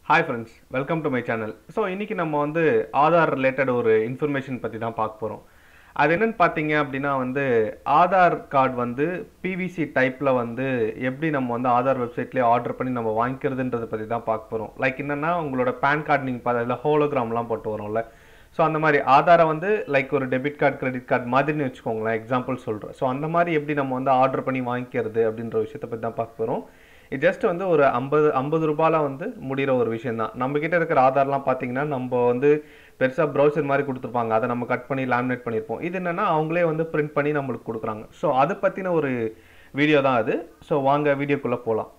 hi friends welcome to my channel so இன்றைக்கி நம்ம வந்து ஆதார் ரிலேட்டட் ஒரு இன்ஃபர்மேஷன் பற்றி தான் பார்க்க போகிறோம் அது என்னன்னு பார்த்தீங்க அப்படின்னா வந்து ஆதார் கார்டு வந்து பிவிசி டைப்பில் வந்து எப்படி நம்ம வந்து ஆதார் வெப்சைட்லேயே ஆர்டர் பண்ணி நம்ம வாங்கிக்கிறதுன்றதை பற்றி தான் பார்க்க போகிறோம் லைக் என்னென்னா உங்களோட பேன் கார்டு நீங்கள் பார்த்து அதில் ஹோலோகிராம்லாம் போட்டு வரும்ல ஸோ அந்த மாதிரி ஆதாரை வந்து லைக் ஒரு டெபிட் கார்டு கிரெடிட் கார்டு மாதிரின்னு வச்சுக்கோங்களேன் எக்ஸாம்பிள் சொல்கிறேன் ஸோ அந்த மாதிரி எப்படி நம்ம வந்து ஆர்டர் பண்ணி வாங்கிக்கிறது அப்படின்ற விஷயத்தை பற்றி தான் பார்க்க போகிறோம் இது ஜஸ்ட் வந்து ஒரு ஐம்பது ஐம்பது ரூபாயில் வந்து முடிகிற ஒரு விஷயம் தான் நம்ம கிட்ட இருக்கிற ஆதார்லாம் பார்த்தீங்கன்னா நம்ம வந்து பெருசாக ப்ரௌசர் மாதிரி கொடுத்துருப்பாங்க அதை நம்ம கட் பண்ணி லேமினேட் பண்ணியிருப்போம் இது என்னென்னா அவங்களே வந்து பிரிண்ட் பண்ணி நம்மளுக்கு கொடுக்குறாங்க ஸோ அதை பற்றின ஒரு வீடியோ தான் அது ஸோ வாங்க வீடியோக்குள்ளே போகலாம்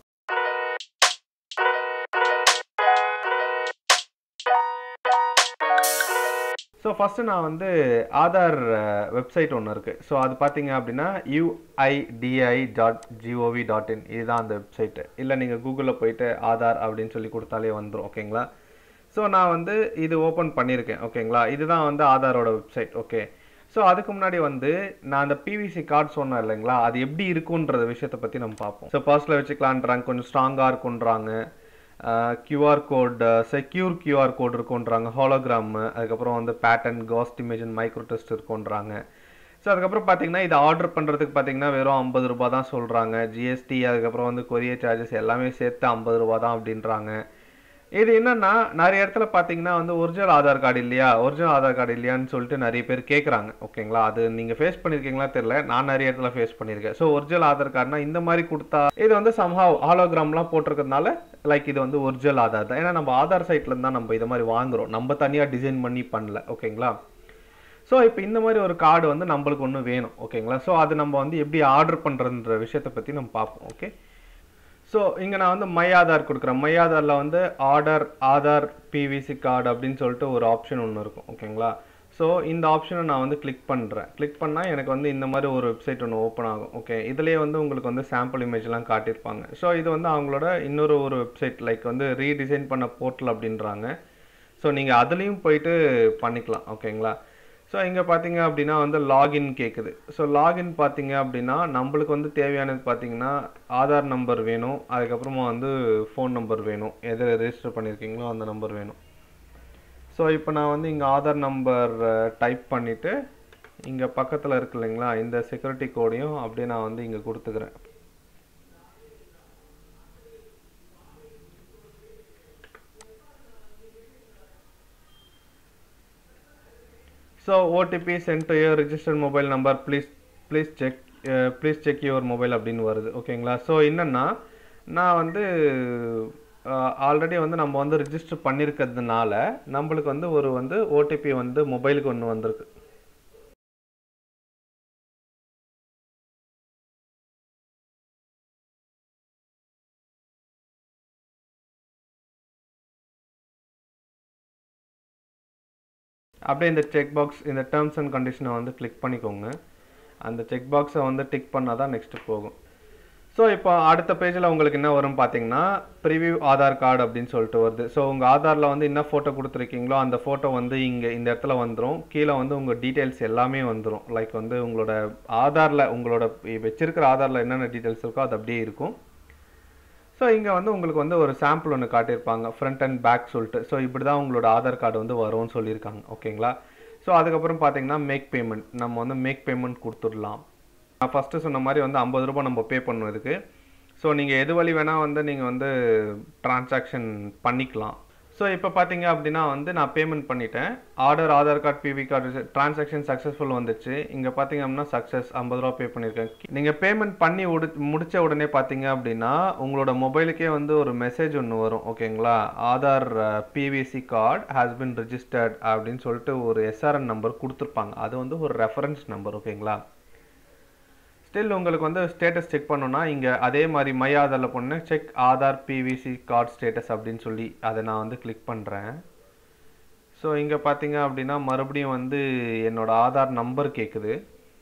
ஸோ ஃபஸ்ட்டு நான் வந்து ஆதார் வெப்சைட் ஒன்று இருக்குது ஸோ அது பார்த்தீங்க அப்படின்னா UIDAI dot GOV dot in இதுதான் அந்த வெப்சைட்டு இல்லை நீங்கள் கூகுளில் போயிட்டு ஆதார் அப்படின்னு சொல்லி கொடுத்தாலே வந்துடும் ஓகேங்களா ஸோ நான் வந்து இது ஓப்பன் பண்ணியிருக்கேன் ஓகேங்களா இதுதான் வந்து ஆதாரோட வெப்சைட் ஓகே ஸோ அதுக்கு முன்னாடி வந்து நான் அந்த பிவிசி கார்டு சொன்னேன் இல்லைங்களா அது எப்படி இருக்குன்ற விஷயத்தை பற்றி நம்ம பார்ப்போம் ஸோ பர்ஸில் வச்சுக்கலான்றாங்க கொஞ்சம் ஸ்ட்ராங்காக இருக்குன்றாங்க QR code secure QR code இருக்குன்றாங்க ஹாலோகிராமு அதுக்கப்புறம் வந்து pattern ghost image micro text இருக்குன்றாங்க ஸோ அதுக்கப்புறம் பார்த்தீங்கன்னா இது ஆர்டர் பண்ணுறதுக்கு பார்த்தீங்கன்னா வெறும் ஐம்பது ரூபா தான் சொல்கிறாங்க ஜிஎஸ்டி அதுக்கப்புறம் வந்து கொரியர் சார்ஜஸ் எல்லாமே சேர்த்து ஐம்பது ரூபா தான் அப்படின்றாங்க இது என்னன்னா நிறைய இடத்துல பார்த்தீங்கன்னா வந்து ஒரிஜினல் ஆதார் கார்டு இல்லையா ஒரிஜினல் ஆதார் கார்டு இல்லையான்னு சொல்லிட்டு நிறைய பேர் கேட்குறாங்க ஓகேங்களா அது நீங்கள் ஃபேஸ் பண்ணியிருக்கீங்களா தெரியல நான் நிறைய இடத்துல ஃபேஸ் பண்ணியிருக்கேன் ஸோ ஒரிஜினல் ஆதார் கார்டுனா இந்த மாதிரி கொடுத்தா இது வந்து சம்ஹாவ் ஹாலோகிராம்லாம் போட்டிருக்கிறதுனால லைக் இது வந்து ஒரிஜினல் ஆதார் தான் ஏன்னா நம்ம ஆதார் சைட்லேருந்து தான் நம்ம இதை மாதிரி வாங்குறோம் நம்ம தனியாக டிசைன் பண்ணி பண்ணல ஓகேங்களா ஸோ இப்போ இந்த மாதிரி ஒரு கார்டு வந்து நம்மளுக்கு ஒன்று வேணும் ஓகேங்களா ஸோ அது நம்ம வந்து எப்படி ஆர்டர் பண்ணுறதுன்ற விஷயத்தை பற்றி நம்ம பார்ப்போம் ஓகே ஸோ இங்கே நான் வந்து மை ஆதார் கொடுக்குறேன் மை ஆதாரில் வந்து ஆர்டர் ஆதார் பிவிசி கார்டு அப்படின்னு சொல்லிட்டு ஒரு ஆப்ஷன் ஒன்று இருக்கும் ஓகேங்களா ஸோ இந்த ஆப்ஷனை நான் வந்து கிளிக் பண்ணுறேன் கிளிக் பண்ணால் எனக்கு வந்து இந்த மாதிரி ஒரு வெப்சைட் ஒன்று ஓப்பன் ஆகும் ஓகே இதுலேயே வந்து உங்களுக்கு வந்து சாம்பிள் இமேஜ்லாம் காட்டியிருப்பாங்க ஸோ இது வந்து அவங்களோட இன்னொரு ஒரு வெப்சைட் லைக் வந்து ரீடிசைன் பண்ண போர்ட்டல் அப்படின்றாங்க ஸோ நீங்கள் அதுலேயும் போயிட்டு பண்ணிக்கலாம் ஓகேங்களா ஸோ இங்கே பார்த்தீங்க அப்படின்னா வந்து லாகின் கேட்குது ஸோ லாகின் பார்த்தீங்க அப்படின்னா நம்மளுக்கு வந்து தேவையானது பார்த்தீங்கன்னா ஆதார் நம்பர் வேணும் அதுக்கப்புறமா வந்து ஃபோன் நம்பர் வேணும் எது ரெஜிஸ்டர் பண்ணியிருக்கீங்களோ அந்த நம்பர் வேணும் ஸோ இப்போ நான் வந்து இங்கே ஆதார் நம்பர் டைப் பண்ணிவிட்டு இங்கே பக்கத்தில் இருக்கு இல்லைங்களா இந்த செக்யூரிட்டி கோடையும் அப்படியே நான் வந்து இங்கே கொடுத்துக்கிறேன் so OTP sent to your registered mobile number please please check please check your mobile அப்படின்னு வருது ஓகேங்களா ஸோ என்னென்னா நான் வந்து ஆல்ரெடி வந்து நம்ம வந்து ரிஜிஸ்டர் பண்ணியிருக்கிறதுனால நம்மளுக்கு வந்து ஒரு வந்து ஓடிபி வந்து மொபைலுக்கு ஒன்று வந்திருக்கு அப்படியே இந்த செக் பாக்ஸ் இந்த டேர்ம்ஸ் அண்ட் கண்டிஷனை வந்து கிளிக் பண்ணிக்கோங்க அந்த செக் பாக்ஸை வந்து டிக் பண்ணால் தான் நெக்ஸ்ட்டு போகும் ஸோ இப்போ அடுத்த பேஜில் உங்களுக்கு என்ன வரும் பார்த்தீங்கன்னா ப்ரிவியூ ஆதார் கார்டு அப்படின்னு சொல்லிட்டு வருது ஸோ உங்கள் ஆதாரில் வந்து என்ன ஃபோட்டோ கொடுத்துருக்கீங்களோ அந்த ஃபோட்டோ வந்து இங்கே இந்த இடத்துல வந்துடும் கீழே வந்து உங்கள் டீட்டெயில்ஸ் எல்லாமே வந்துடும் லைக் வந்து உங்களோட ஆதாரில் உங்களோட வச்சிருக்கிற ஆதாரில் என்னென்ன டீட்டெயில்ஸ் இருக்கோ அது அப்படியே இருக்கும் ஸோ இங்கே வந்து உங்களுக்கு வந்து ஒரு சாம்பிள் ஒன்று காட்டியிருப்பாங்க ஃப்ரண்ட் அண்ட் பேக் சொல்லிட்டு ஸோ இப்படி தான் உங்களோட ஆதார் கார்டு வந்து வரும்னு சொல்லியிருக்காங்க ஓகேங்களா ஸோ அதுக்கப்புறம் பார்த்தீங்கன்னா மேக் பேமெண்ட் நம்ம வந்து மேக் பேமெண்ட் கொடுத்துடலாம் நான் ஃபஸ்ட்டு சொன்ன மாதிரி வந்து ஐம்பது ரூபா நம்ம பே பண்ணணும் இதுக்கு ஸோ நீங்கள் எது வழி வேணால் வந்து நீங்கள் வந்து ட்ரான்சாக்ஷன் பண்ணிக்கலாம் ஸோ இப்போ பார்த்தீங்க அப்படின்னா வந்து நான் பேமெண்ட் பண்ணிட்டேன் order Aadhaar card PV card transaction successful வந்துச்சு இங்கே பார்த்தீங்க அப்படின்னா சக்ஸஸ் ஐம்பது ரூபா பே பண்ணியிருக்கேன் நீங்கள் பேமெண்ட் பண்ணி உடு முடித்த உடனே பார்த்தீங்க அப்படின்னா உங்களோட மொபைலுக்கே வந்து ஒரு மெசேஜ் ஒன்று வரும் ஓகேங்களா Aadhaar PVC card has been registered அப்படின்னு சொல்லிட்டு ஒரு எஸ்ஆர்என் நம்பர் கொடுத்துருப்பாங்க அது வந்து ஒரு ரெஃபரன்ஸ் நம்பர் ஓகேங்களா ஸ்டில் உங்களுக்கு வந்து ஸ்டேட்டஸ் செக் பண்ணோன்னா இங்கே அதே மாதிரி மை ஆதாரில் பொண்ணு check Aadhaar PVC card status அப்படின்னு சொல்லி அதை நான் வந்து கிளிக் பண்ணுறேன் ஸோ இங்கே பார்த்தீங்க அப்படின்னா மறுபடியும் வந்து என்னோட ஆதார் நம்பர் கேட்குது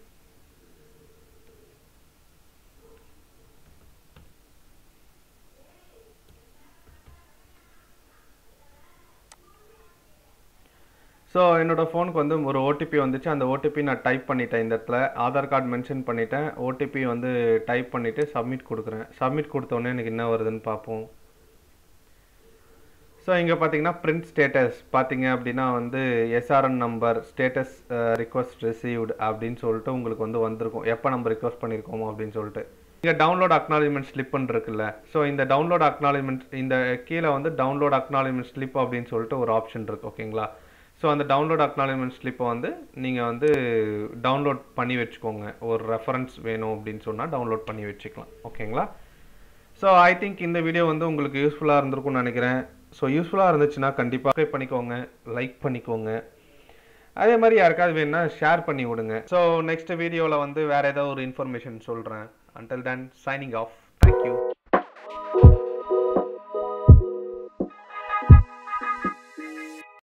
ஸோ என்னோடய ஃபோனுக்கு வந்து ஒரு ஓடிபி வந்துச்சு அந்த ஓடிபி நான் டைப் பண்ணிட்டேன் இந்த இடத்துல ஆதார் கார்டு மென்ஷன் பண்ணிட்டேன் ஓடிபி வந்து டைப் பண்ணிவிட்டு சப்மிட் கொடுக்குறேன் சப்மிட் கொடுத்தோடனே எனக்கு என்ன வருதுன்னு பார்ப்போம் ஸோ இங்கே பார்த்தீங்கன்னா பிரிண்ட் ஸ்டேட்டஸ் பார்த்தீங்க அப்படின்னா வந்து SRN number status request received அப்படின்னு சொல்லிட்டு உங்களுக்கு வந்து வந்திருக்கும் எப்போ நம்ம ரிக்வஸ்ட் பண்ணியிருக்கோமோ அப்படின்னு சொல்லிட்டு இங்கே டவுன்லோட் அக்னாலஜ்மெண்ட் ஸ்லிப்னு இருக்குல்ல ஸோ இந்த டவுன்லோட் அக்னாலஜ்மெண்ட் இந்த கீழே வந்து டவுன்லோட் அக்னாலஜ்மெண்ட் ஸ்லிப் அப்படின்னு சொல்லிட்டு ஒரு ஆப்ஷன் இருக்கு ஓகேங்களா ஸோ அந்த டவுன்லோட் அக்னாலஜ்மெண்ட் ஸ்லிப்பை வந்து நீங்கள் வந்து டவுன்லோட் பண்ணி வச்சுக்கோங்க ஒரு ரெஃபரன்ஸ் வேணும் அப்படின்னு சொன்னால் டவுன்லோட் பண்ணி வச்சுக்கலாம் ஓகேங்களா ஸோ ஐ திங்க் இந்த வீடியோ வந்து உங்களுக்கு யூஸ்ஃபுல்லாக இருந்திருக்கும்னு நினைக்கிறேன் ஸோ யூஸ்ஃபுல்லாக இருந்துச்சுன்னா கண்டிப்பாக சப்ஸ்கிரைப் பண்ணிக்கோங்க லைக் பண்ணிக்கோங்க அதே மாதிரி யாருக்காவது வேணும்னா ஷேர் பண்ணி விடுங்க ஸோ நெக்ஸ்ட் வீடியோவில் வந்து வேறு ஏதாவது ஒரு இன்ஃபர்மேஷன் சொல்கிறேன் until then signing off thank you